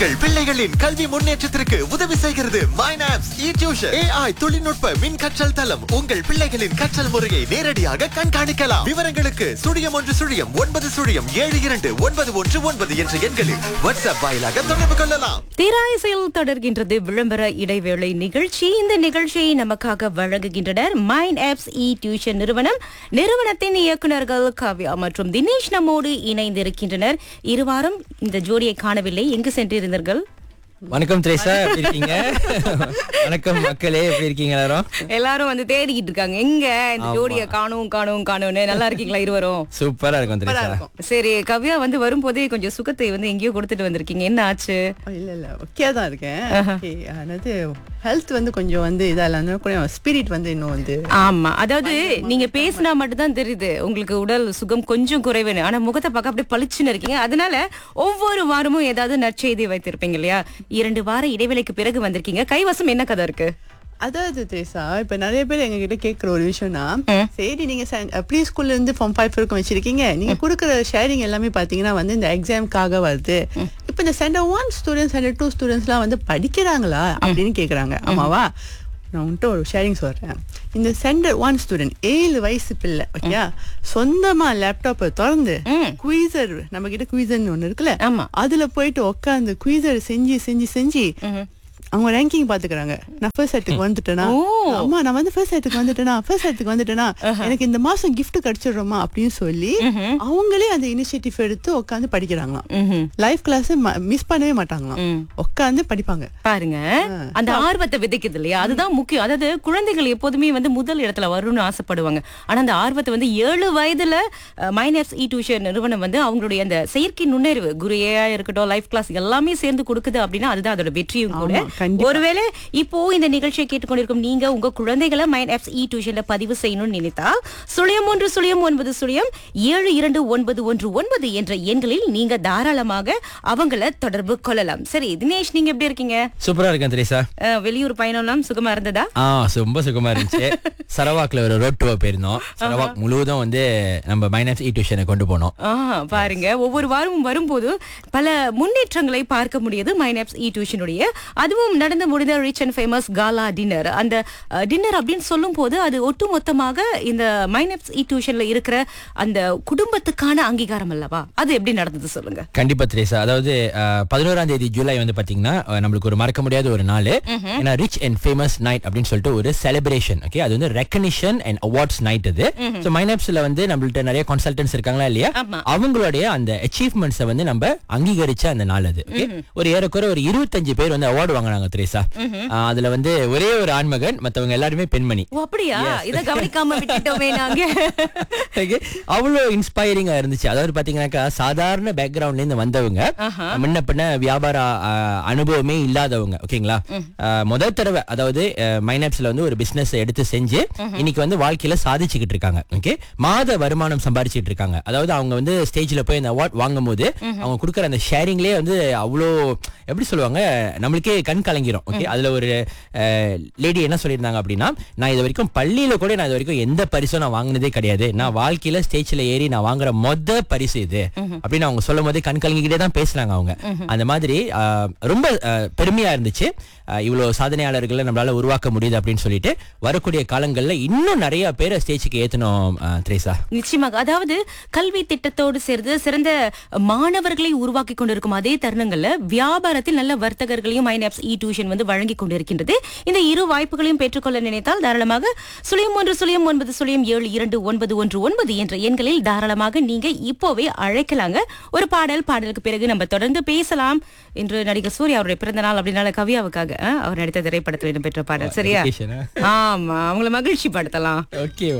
உங்கள் பிள்ளைகளின் கல்வி முன்னேற்றத்திற்கு உதவி செய்கிறது மைனாப்ஸ் இ டியூஷன் ஏஐ தொழில்நுட்ப மின் கற்றல் தளம் உங்கள் பிள்ளைகளின் கற்றல் முறையை நேரடியாக கண்காணிக்கலாம் விவரங்களுக்கு சுழியம் ஒன்று சுழியம் ஒன்பது சுழியம் ஏழு இரண்டு ஒன்பது ஒன்று ஒன்பது என்ற எண்களில் வாட்ஸ்அப் வாயிலாக தொடர்பு கொள்ளலாம் திராய்சையில் தொடர்கின்றது விளம்பர இடைவேளை நிகழ்ச்சி இந்த நிகழ்ச்சியை நமக்காக வழங்குகின்றனர் மைண்ட் ஆப்ஸ் இ டியூஷன் நிறுவனம் நிறுவனத்தின் இயக்குனர்கள் காவ்யா மற்றும் தினேஷ் நம்மோடு இணைந்திருக்கின்றனர் இருவாரும் இந்த ஜோடியை காணவில்லை எங்கு சென்றிருந்தீர்கள் வணக்கம் திரேசா எப்படி இருக்கீங்க வணக்கம் மக்களே எப்படி இருக்கீங்க எல்லாரும் எல்லாரும் வந்து தேடிக்கிட்டு இருக்காங்க எங்க இந்த ஜோடியை காணும் காணும் காணும்னு நல்லா இருக்கீங்களா இருவரும் சூப்பரா இருக்கும் திரேசா சரி கவ்யா வந்து வரும்போதே கொஞ்சம் சுகத்தை வந்து எங்கேயோ கொடுத்துட்டு வந்திருக்கீங்க என்ன ஆச்சு இல்ல இல்ல ஓகே தான் இருக்கேன் Okay, அதாவது ஹெல்த் வந்து கொஞ்சம் வந்து இதா இல்ல கொஞ்சம் ஸ்பிரிட் வந்து இன்னும் வந்து ஆமா அதாவது நீங்க பேசினா மட்டும்தான் தெரியுது உங்களுக்கு உடல் சுகம் கொஞ்சம் குறைவுன்னு ஆனா முகத்தை பார்க்க அப்படியே பளிச்சுன்னு இருக்கீங்க அதனால ஒவ்வொரு வாரமும் ஏதாவது நற்செய்தி வைத்திருப்பீங்க இல்லையா இரண்டு வார இடைவேளைக்கு பிறகு வந்திருக்கீங்க கைவசம் என்ன கதை இருக்கு அதாவது திரேசா இப்ப நிறைய பேர் எங்க கிட்ட கேக்குற ஒரு விஷயம்னா சரி நீங்க ப்ரீ ஸ்கூல்ல இருந்து ஃபார்ம் ஃபைவ் வரைக்கும் வச்சிருக்கீங்க நீங்க கொடுக்குற ஷேரிங் எல்லாமே பாத்தீங்கன்னா வந்து இந்த எக்ஸாம்க்காக வருது இப்ப இந்த centre one students centre two ஸ்டூடெண்ட்ஸ்லாம் வந்து படிக்கிறாங்களா அப்படின்னு கேக்குறாங்க ஆமாவா நான் உன்கிட்ட ஒரு ஷேரிங் சொல்றேன் இந்த சென்டர் ஒன் ஸ்டூடெண்ட் ஏழு வயசு பிள்ளை ஓகே சொந்தமா லேப்டாப்பை திறந்து குவீசர் நம்ம கிட்ட குவீசர்னு ஒண்ணு இருக்குல்ல ஆமா. அதுல போயிட்டு உட்காந்து குவீசர் செஞ்சு செஞ்சு செஞ்சு அவங்க ரேங்கிங் பாத்துக்கறாங்க நான் ஃபர்ஸ்ட் செட்டுக்கு வந்துட்டேனா ஓ. அம்மா நான் வந்து ஃபர்ஸ்ட் செட்டுக்கு வந்துட்டேனா ஃபர்ஸ்ட் செட்டுக்கு வந்துட்டேனா எனக்கு இந்த மாசம் gift கிடைச்சிடுறோமா அப்படின்னு சொல்லி அவங்களே அந்த இனிஷியேட்டிவ் எடுத்து உட்காந்து படிக்கிறாங்களாம் ம்ஹும். லைஃப் கிளாஸ் மிஸ் பண்ணவே மாட்டாங்களாம் ம். உட்காந்து படிப்பாங்க பாருங்க அந்த ஆர்வத்தை விதைக்குது இல்லையா அதுதான் முக்கியம் அதாவது குழந்தைகள் எப்போதுமே வந்து முதல் இடத்துல வரும்னு ஆசைப்படுவாங்க ஆனா அந்த ஆர்வத்தை வந்து ஏழு வயதுல மைனர்ஸ் இ டியூஷன் நிறுவனம் வந்து அவங்களுடைய அந்த செயற்கை நுண்ணறிவு குரு ஏஆ இருக்கட்டும் லைஃப் கிளாஸ் எல்லாமே சேர்ந்து கொடுக்குது அப்படின்னா அதுதான் அதோட வெற்றியும் கூட ஆமா, கண்டிப்பா. ஒருவேளை இப்போ இந்த நிகழ்ச்சியை கேட்டுக்கொண்டிருக்கும் நீங்க உங்க குழந்தைகளை மைண்ட் ஆப்ஸ் இ டியூஷன்ல பதிவு செய்யணும்னு நினைத்தா சுழியம் ஒன்று சுழியம் ஒன்பது சுழியம் ஏழு இரண்டு ஒன்பது ஒன்று ஒன்பது என்ற எண்களில் நீங்க தாராளமாக அவங்கள தொடர்பு கொள்ளலாம் சரி தினேஷ் நீங்க எப்படி இருக்கீங்க சூப்பரா இருக்கேன் திரேசா அஹ், வெளியூர் பயணம்லாம் சுகமா இருந்ததா ஆ ரொம்ப சுகமா இருந்துச்சு சரவாக்ல ஒரு ரோட் டூர் போயிருந்தோம் சரவாக் முழுவதும் வந்து நம்ம மைனஸ் இ டியூஷனை கொண்டு போனோம் ஆ, பாருங்க ஒவ்வொரு வாரமும் வரும்போது பல முன்னேற்றங்களை பார்க்க முடியுது மைனப்ஸ் இ டியூஷனுடைய அதுவும் நடந்து முடிந்த rich and famous gala dinner அந்த டின்னர் அப்படின்னு சொல்லும் போது அது ஒட்டுமொத்தமாக இந்த மைனப்ஸ் இ டியூஷன்ல இருக்கிற அந்த குடும்பத்துக்கான அங்கீகாரம் அல்லவா அது எப்படி நடந்தது சொல்லுங்க கண்டிப்பா திரேசா அதாவது பதினோராம் தேதி ஜூலை வந்து பாத்தீங்கன்னா அஹ், நம்மளுக்கு ஒரு மறக்க முடியாத ஒரு நாள் ஏன்னா ரிச் அண்ட் ஃபேமஸ் நைட் அப்படின்னு சொல்லிட்டு ஒரு செலிப்ரேஷன் ஓகே அது வந்து ரெக்கனிஷன் அண்ட் அவார்ட்ஸ் நைட் இது ஸோ மைனப்ஸ்ல வந்து நம்மள்ட்ட நிறைய கன்சல்டன்ஸ் இருக்காங்களா இல்லையா ஆமா. அவங்களுடைய அந்த அச்சீவ்மெண்ட்ஸை வந்து நம்ம அங்கீகரிச்ச அந்த நாள் அது okay? ஒரு ஏறக்குறை ஒரு இருபத்தஞ்சு பேர் வந்து அவார்டு வாங்கினாங்க திரேசா அஹ், அதுல வந்து ஒரே ஒரு ஆண்மகன் மத்தவங்க எல்லாருமே பெண்மணி ஓ அப்படியா இத கவனிக்காம விட்டுட்டோமே நாங்க Okay. அவ்வளவு இன்ஸ்பைரிங்கா இருந்துச்சு அதாவது பாத்தீங்கன்னாக்கா சாதாரண பேக்ரவுண்ட்ல இருந்து வந்தவங்க முன்ன பின்ன வியாபார ஆ, அனுபவமே இல்லாதவங்க ஓகேங்களா ஆ, முதல் தடவை அதாவது மைனாப்ஸ்ல வந்து ஒரு பிசினஸ் எடுத்து செஞ்சு இன்னைக்கு வந்து வாழ்க்கையில சாதிச்சுக்கிட்டு இருக்காங்க ஓகே மாத வருமானம் சம்பாரிச்சிட்டு இருக்காங்க அதாவது அவங்க வந்து ஸ்டேஜ்ல போய் இந்த அவார்ட் வாங்கும் போது அவங்க கொடுக்குற அந்த ஷேரிங்லயே வந்து அவ்வளோ எப்படி சொல்லுவாங்க நம்மளுக்கே கண் கலங்கிரும் ஓகே அதுல ஒரு லேடி என்ன சொல்லியிருந்தாங்க அப்படின்னா நான் இது வரைக்கும் பள்ளியில கூட நான் இது வரைக்கும் எந்த பரிசும் நான் வாங்கினதே கிடையாது நான் வாழ்க்கையில ஸ்டேஜ்ல ஏறி நான் வாங்குற மொத பரிசு இது அப்படின்னு அவங்க சொல்லும் போதே கண் கலங்கிக்கிட்டே தான் பேசுனாங்க அவங்க அந்த மாதிரி ஆஹ், ரொம்ப ஆஹ், பெருமையா இருந்துச்சு ஆஹ், இவ்வளவு சாதனையாளர்களை நம்மளால உருவாக்க முடியுது அப்படின்னு சொல்லிட்டு வரக்கூடிய காலங்கள்ல இன்னும் நிறைய பேரை ஸ்டேஜுக்கு ஏத்தணும் ஆஹ், திரேசா நிச்சயமாக அதாவது கல்வி திட்டத்தோடு சேர்ந்து சிறந்த மாணவர்களை உருவாக்கி கொண்டிருக்கும் அதே தருணங்கள்ல வியாபாரத்தில் நல்ல வர்த்தகர்களையும் மைனாப்ஸ் இ டியூஷன் வந்து வழங்கி கொண்டிருக்கின்றது இந்த இரு வாய்ப்புகளையும் பெற்றுக்கொள்ள நினைத்தால் தாராளமாக சுழியம் ஒன்று சுழியம் ஒன்பது சுழியம் ஏழு இரண்டு ஒன்பது ஒன்று ஒன்பது என்ற எண்களில் தாராளமாக நீங்க இப்போவே அழைக்கலாங்க ஒரு பாடல் பாடலுக்கு பிறகு நம்ம தொடர்ந்து பேசலாம் இன்று நடிகர் சூர்யா அவருடைய பிறந்த நாள் அப்படின்னால கவியாவுக்காக அஹ், அவர் நடித்த திரைப்படத்தில் இடம்பெற்ற பாடல் சரியா Dedication, ஆமா அவங்கள மகிழ்ச்சி படுத்தலாம் ஓகே